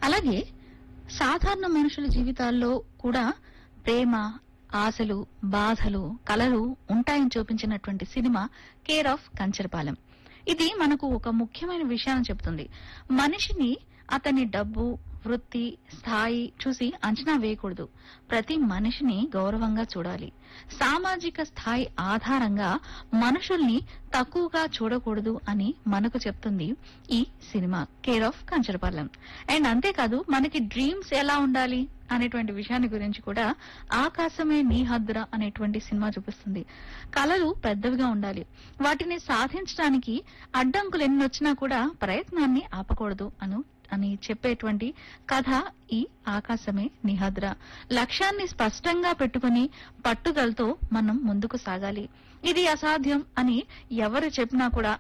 అలాగే సాధారణ మనుషుల జీవితాల్లో కూడా ప్రేమ ఆశలు బాధలు కలలు ఉంటాయని చూపించినటువంటి సినిమా కేర్ ఆఫ్ కంచరపాలెం ఇది మనకు ఒక ముఖ్యమైన విషయాన్ని చెబుతుంది మనిషిని అతని డబ్బు వృత్తి స్థాయి చూసి అంచనా వేయకూడదు ప్రతి మనిషిని గౌరవంగా చూడాలి సామాజిక స్థాయి ఆధారంగా మనుషుల్ని తక్కువగా చూడకూడదు అని మనకు చెప్తుంది ఈ cinema care of Kancharapalem and అంతేకాదు మనకి డ్రీమ్స్ ఎలా ఉండాలి అనేటువంటి విషయాన్ని గురించి కూడా ఆకాశమే నీ హద్దురా అనేటువంటి సినిమా చూపిస్తుంది కళలు పెద్దవిగా ఉండాలి వాటిని సాధించడానికి అడ్డంకులు ఎన్ని వచ్చినా కూడా ప్రయత్నాన్ని ఆపకూడదు అను అని చెప్పేటువంటి కథ ఈ ఆకాశమే నిహద్ర లక్ష్యాన్ని స్పష్టంగా పెట్టుకుని పట్టుదలతో మనం ముందుకు సాగాలి ఇది అసాధ్యం అని ఎవరు చెప్పినా కూడా